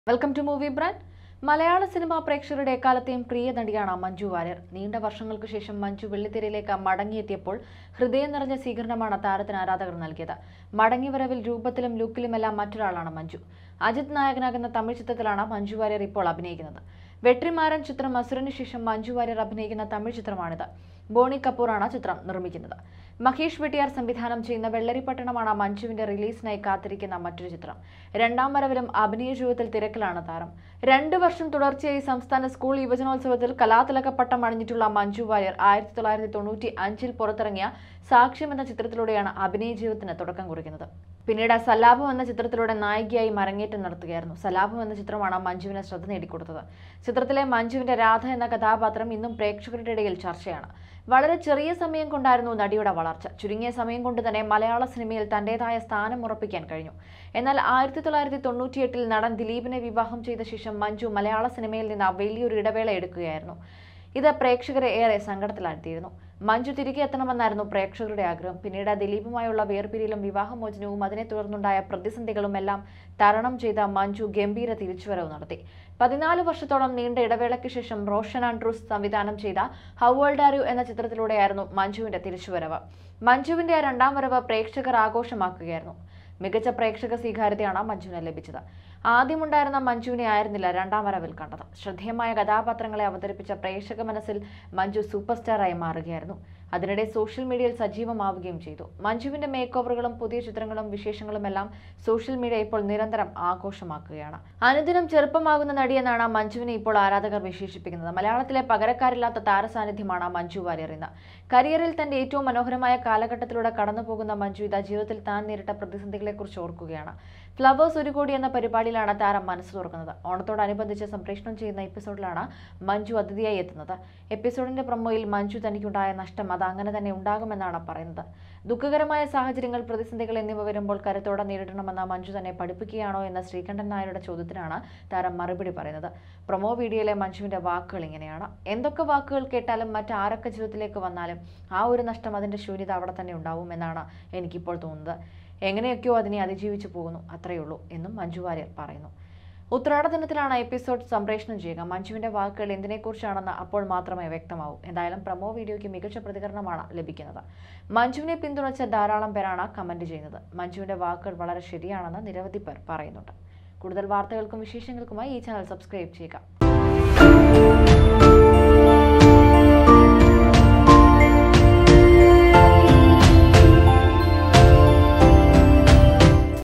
welcome to movie brand മലയാള സിനിമാ പ്രേക്ഷകരുടെ എക്കാലത്തെയും പ്രിയ നടിയാണ് മഞ്ജു വാര്യർ നീണ്ട വർഷങ്ങൾക്ക് ശേഷം മഞ്ജു വെള്ളിത്തിരയിലേക്ക് മടങ്ങിയെത്തിയപ്പോൾ ഹൃദയം നിറഞ്ഞ സ്വീകരണമാണ് താരത്തിന് ആരാധകർ നൽകിയത് മടങ്ങിവരവിൽ രൂപത്തിലും ലുക്കിലുമെല്ലാം മറ്റൊരാളാണ് മഞ്ജു അജിത് നായകനാകുന്ന തമിഴ് ചിത്രത്തിലാണ് മഞ്ജു വാര്യർ ഇപ്പോൾ അഭിനയിക്കുന്നത് വെട്രിമാരൻ ചിത്രം അസുരന് ശേഷം മഞ്ജു വാര്യർ അഭിനയിക്കുന്ന തമിഴ് ചിത്രമാണിത് ബോണി കപൂറാണ് ചിത്രം നിർമ്മിക്കുന്നത് മഹേഷ് വെട്ടിയാർ സംവിധാനം ചെയ്യുന്ന വെള്ളരിപ്പട്ടണമാണ് മഞ്ജുവിന്റെ റിലീസിനായി കാത്തിരിക്കുന്ന മറ്റൊരു ചിത്രം രണ്ടാം വരവിലും അഭിനയ ജീവിതത്തിൽ തിരക്കിലാണ് താരം രണ്ട് വർഷം തുടർച്ചയായി സംസ്ഥാന സ്കൂൾ യുവജനോത്സവത്തിൽ കലാതിലക പട്ടം അണിഞ്ഞിട്ടുള്ള മഞ്ജു വാര്യർ ആയിരത്തി തൊള്ളായിരത്തി തൊണ്ണൂറ്റി അഞ്ചിൽ പുറത്തിറങ്ങിയ സാക്ഷ്യം എന്ന ചിത്രത്തിലൂടെയാണ് അഭിനയ ജീവിതത്തിന് തുടക്കം കുറിക്കുന്നത് പിന്നീട് സലാപം എന്ന ചിത്രത്തിലൂടെ നായികയായി മരങ്ങേറ്റം നടത്തുകയായിരുന്നു സലാപം എന്ന ചിത്രമാണ് മഞ്ജുവിന് ശ്രദ്ധ നേടിക്കൊടുത്തത് ചിത്രത്തിലെ മഞ്ജുവിന്റെ രാധ എന്ന കഥാപാത്രം ഇന്നും പ്രേക്ഷകരുടെ ഇടയിൽ ചർച്ചയാണ് വളരെ ചെറിയ സമയം കൊണ്ടായിരുന്നു നടിയുടെ വളർച്ച ചുരുങ്ങിയ സമയം കൊണ്ട് തന്നെ മലയാള സിനിമയിൽ തന്റേതായ സ്ഥാനം ഉറപ്പിക്കാൻ കഴിഞ്ഞു എന്നാൽ ആയിരത്തി തൊള്ളായിരത്തി തൊണ്ണൂറ്റിയെട്ടിൽ നടൻ ദിലീപിനെ വിവാഹം ചെയ്ത ശേഷം മഞ്ജു മലയാള സിനിമയിൽ നിന്ന് വലിയൊരു ഇടവേള എടുക്കുകയായിരുന്നു ഇത് പ്രേക്ഷകരെ ഏറെ സങ്കടത്തിലാഴ്ത്തിയിരുന്നു മഞ്ജു തിരികെ എത്തണമെന്നായിരുന്നു പ്രേക്ഷകരുടെ ആഗ്രഹം പിന്നീട് ദിലീപുമായുള്ള വേർപിരിയലും വിവാഹമോചനവും അതിനെ തുടർന്നുണ്ടായ പ്രതിസന്ധികളും എല്ലാം തരണം ചെയ്ത മഞ്ജു ഗംഭീര തിരിച്ചുവരവ് നടത്തി പതിനാല് വർഷത്തോളം നീണ്ട ഇടവേളയ്ക്ക് ശേഷം റോഷൻ ആൻഡ്രൂസ് സംവിധാനം ചെയ്ത ഹൗ ഓൾഡ് ആർ യു എന്ന ചിത്രത്തിലൂടെയായിരുന്നു മഞ്ജുവിന്റെ തിരിച്ചുവരവ് മഞ്ജുവിന്റെ ആ രണ്ടാം വരവ് പ്രേക്ഷകർ ആഘോഷമാക്കുകയായിരുന്നു മികച്ച പ്രേക്ഷക സ്വീകാര്യതയാണ് മഞ്ജുവിന് ലഭിച്ചത് ആദ്യമുണ്ടായിരുന്ന മഞ്ജുവിനെ ആയിരുന്നില്ല രണ്ടാം വരവിൽ കണ്ടത് ശ്രദ്ധേയമായ കഥാപാത്രങ്ങളെ അവതരിപ്പിച്ച പ്രേക്ഷക മനസ്സിൽ മഞ്ജു സൂപ്പർ സ്റ്റാറായി മാറുകയായിരുന്നു അതിനിടെ സോഷ്യൽ മീഡിയയിൽ സജീവമാവുകയും ചെയ്തു മഞ്ജുവിന്റെ മേക്ക് ഓവറുകളും പുതിയ ചിത്രങ്ങളും വിശേഷങ്ങളും എല്ലാം സോഷ്യൽ മീഡിയ ഇപ്പോൾ നിരന്തരം ആഘോഷമാക്കുകയാണ് അനുദിനം ചെറുപ്പമാകുന്ന നടിയെന്നാണ് മഞ്ജുവിനെ ഇപ്പോൾ ആരാധകർ വിശേഷിപ്പിക്കുന്നത് മലയാളത്തിലെ പകരക്കാരില്ലാത്ത താരസാന്നിധ്യമാണ് മഞ്ജു വാര്യർ ഇന്ന് കരിയറിൽ തന്റെ ഏറ്റവും മനോഹരമായ കാലഘട്ടത്തിലൂടെ കടന്നുപോകുന്ന മഞ്ജു ഇതാ ജീവിതത്തിൽ താൻ നേരിട്ട പ്രതിസന്ധികളെക്കുറിച്ച് ഓർക്കുകയാണ് ഫ്ലവേഴ്സ് ഒരു കോടി എന്ന പരിപാടിയിലാണ് താരം മനസ്സ് തുറക്കുന്നത് ഓണത്തോടനുബന്ധിച്ച് സംപ്രേഷണം ചെയ്യുന്ന എപ്പിസോഡിലാണ് മഞ്ജു അതിഥിയായി എത്തുന്നത് എപ്പിസോഡിന്റെ പ്രൊമോയിൽ മഞ്ജു തനിക്കുണ്ടായ നഷ്ടം അത് അങ്ങനെ തന്നെ ഉണ്ടാകുമെന്നാണ് പറയുന്നത് ദുഃഖകരമായ സാഹചര്യങ്ങൾ പ്രതിസന്ധികൾ എന്നിവ വരുമ്പോൾ കരുത്തോടെ നേരിടണമെന്ന് മഞ്ജു തന്നെ പഠിപ്പിക്കുകയാണോ എന്ന ശ്രീകണ്ഠൻ നായരുടെ ചോദ്യത്തിനാണ് താരം മറുപടി പറയുന്നത് പ്രൊമോ വീഡിയോയിലെ മഞ്ജുവിന്റെ വാക്കുകൾ ഇങ്ങനെയാണ് എന്തൊക്കെ വാക്കുകൾ കേട്ടാലും മറ്റാരൊക്കെ ജീവിതത്തിലേക്ക് വന്നാലും ആ ഒരു നഷ്ടം അതിന്റെ ശൂന്യത അവിടെ തന്നെ ഉണ്ടാവും എന്നാണ് എനിക്കിപ്പോൾ തോന്നുന്നത് എങ്ങനെയൊക്കെയോ അതിനെ അതിജീവിച്ചു പോകുന്നു അത്രയേ ഉള്ളൂ എന്നും മഞ്ജു വാര്യർ പറയുന്നു ഉത്രാട ദിനത്തിലാണ് എപ്പിസോഡ് സംപ്രേഷണം ചെയ്യുക മഞ്ജുവിന്റെ വാക്കുകൾ എന്തിനെക്കുറിച്ചാണെന്ന് അപ്പോൾ മാത്രമേ വ്യക്തമാവൂ എന്തായാലും പ്രമോ വീഡിയോയ്ക്ക് മികച്ച പ്രതികരണമാണ് ലഭിക്കുന്നത് മഞ്ജുവിനെ പിന്തുണച്ച ധാരാളം പേരാണ് കമന്റ് ചെയ്യുന്നത് മഞ്ജുവിന്റെ വാക്കുകൾ വളരെ ശരിയാണെന്ന് നിരവധി പേർ പറയുന്നുണ്ട് കൂടുതൽ വാർത്തകൾക്കും വിശേഷങ്ങൾക്കുമായി ഈ ചാനൽ സബ്സ്ക്രൈബ് ചെയ്യുക